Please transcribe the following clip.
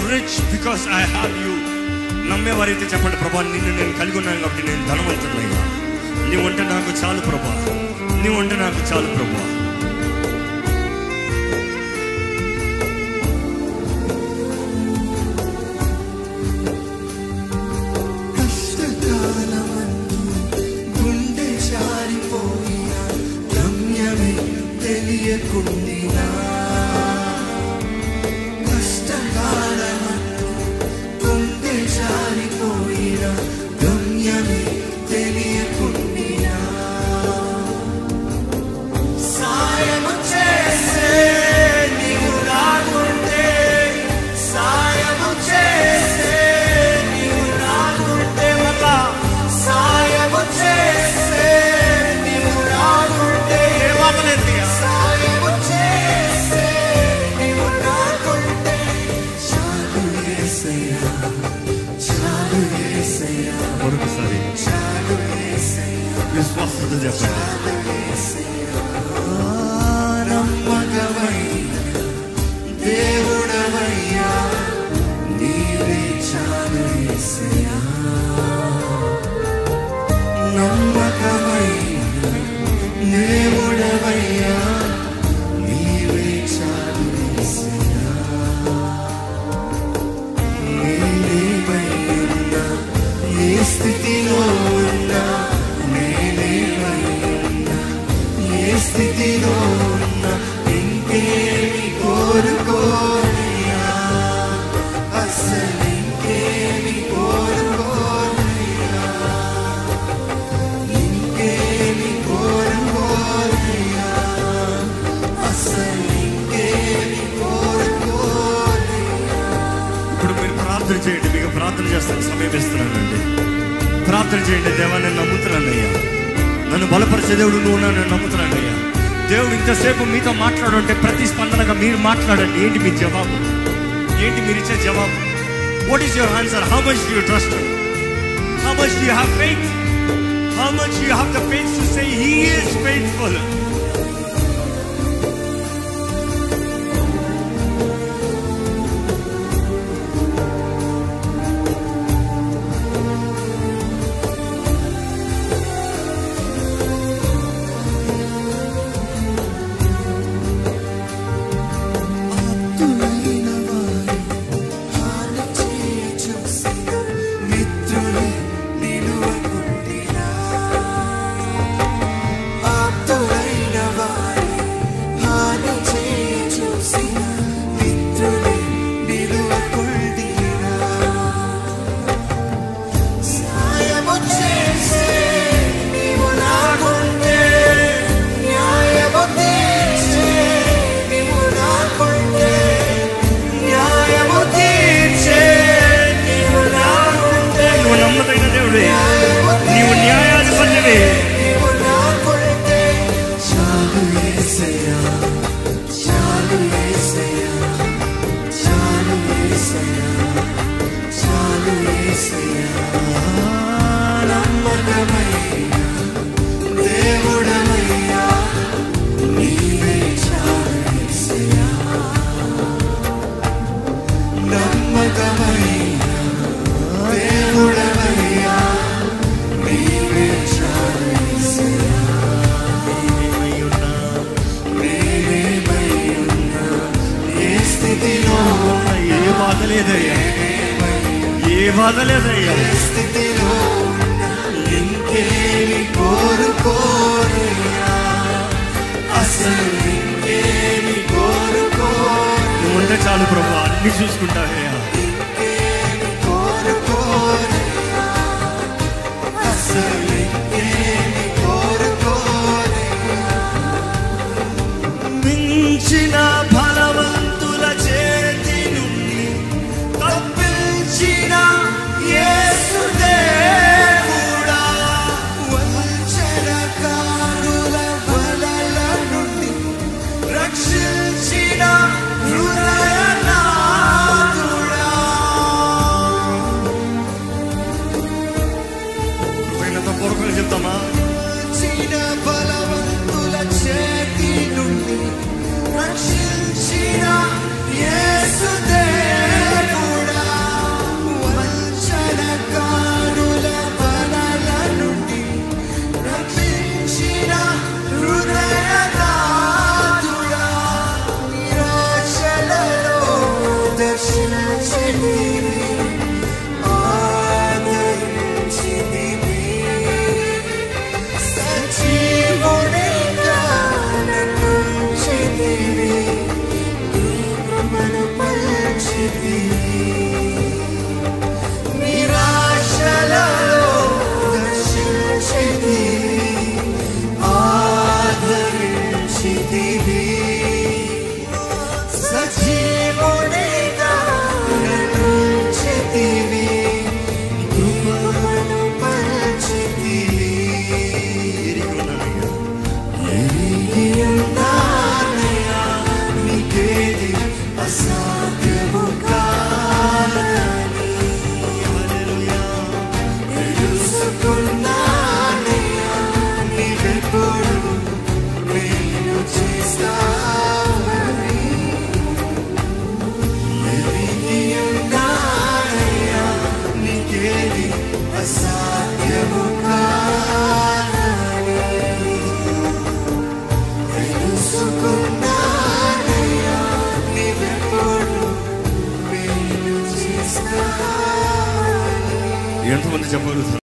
Rich because I have you నమ్మేవారైతే చెప్పండి ప్రభా నిన్ను నేను కలిగి ఉన్నాను కాబట్టి నేను ధనవంతుడయ్యా నీవు ఉంటే నాకు చాలు ప్రభా నీవు ఉంటే నాకు చాలు ప్రభా కష్టకాలమందు గుండె జారిపోయిన గమ్యమే తెలియకుండినా కష్టకాలమందు గుండె జారిపోయిన గమ్యమే తెలియకుండినా సాయము చేసే నీవు రాకుంటే సాయము చేసే నీవు రాకుంటే మళ్ళా సాయము చేసే నీవు రాకుంటే సాయము చేసే నీవు రాకుంటే చాలు యేసయ్యా చాలు యేసయ్యా మరొకసారి చాలు యేసయ్యా విశ్వాసంతో చెప్పండి నమ్మకమైన దేవుడవయ్యా నీవే చాలు యేసయ్యా నమ్మకమైన దేవుడవయ్యా నీవే చాలు యేసయ్యా నేనేమైనా ఏ స్థితిలో ఉన్నా నేనేమైనా ఏ స్థితిలో ఉన్నా ఇంకేమి కోరుకోనయ్యా అసలు ఇంకేమి కోరుకోనయ్యా ఇంకేమి కోరుకోనయ్యా అసలు ఇంకేమి కోరుకోనయ్యా ఇప్పుడు మీరు ప్రార్థన చేయండి మీకు ప్రార్థన చేస్తాను సమయం ఇస్తున్నానండి ప్రార్థన చేయండి దేవా నేను నమ్ముతున్నాను అయ్యా నన్ను బలపరిచే దేవుడు నువ్వు నన్ను నమ్ముతున్నాను అయ్యా దేవుడు ఇంతసేపు మీతో మాట్లాడుంటే ప్రతి స్పందనగా మీరు మాట్లాడండి ఏంటి మీ జవాబు ఏంటి మీరు ఇచ్చే జవాబు what is your answer how much you trust how much you have faith how much you have the faith to say he is faithful ఆప్తులైన వారి హాని చేయ చూసిన మిత్రులే నిలువకుండినా. ఆప్తులైన వారి హాని చేయ చూసిన మిత్రులే నిలువకుండినా. సాయము చేసే నీవు నాకుంటే, న్యాయము తీర్చే నీవు నాకుంటే, న్యాయము తీర్చే నీవు నాకుంటే, నువ్వు నమ్మదగిన దేవుడే న్యాయము నీవు న్యాయాధిపతివి నీవు నాకుంటే, చాలు యేసయ్యా, చాలు యేసయ్యా, చాలు యేసయ్యా, చాలు యేసయ్యా. నమ్మకమైన దేవుడవయ్యా, నీవే చాలు యేసయ్యా. నమ్మకమైన దేవుడవయ్యా, నీవే చాలు యేసయ్యా. నేనేమై ఉన్నా, ఏ స్థితిలో ఉన్నా, ఏ బాధ లేదయ్యా ఏ బాధ లేదయ్యా ఏ స్థితిలో ఉన్నా, ఇంకేమి కోరుకోరయ్యా అసలు ఇంకేమి కోరుకోరు నువ్వు ఉంటే చాలు ప్రభు అన్ని చూసుకుంటావయ్యా ఇంకేమి కోరుకోరయ్యా అసలు ఇంకేమి కోరుకోరయ్యా మించిన బలవంతుల చేతి నుండి తప్పించిన యేసుదేవుడా వంచనకారుల వలల నుండి రక్షించిన హృదయనాథుడా ఆదరించితివి. సజీవునిగా నన్ను ఉంచితివి. నీ కృపను పంచితివి. నిరాశలలో దర్శించితివి. ఆదరించితివి. సజీవునిగా నన్ను ఉంచితివి. కృపను పంచితివి. ఎరిగి ఉన్నానయ్యా, నీకేది అసాధ్యము కాదని. తెలుసుకున్నానయ్యా, నీవెప్పుడు మేలు చేస్తావని. ఎరిగి ఉన్నానయ్యా, నీకేది అసాధ్యము కాదని. తెలుసుకున్నానయ్యా, నీవెప్పుడు మేలు చేస్తావని. ఎంతమంది చెప్పగలుగుతారు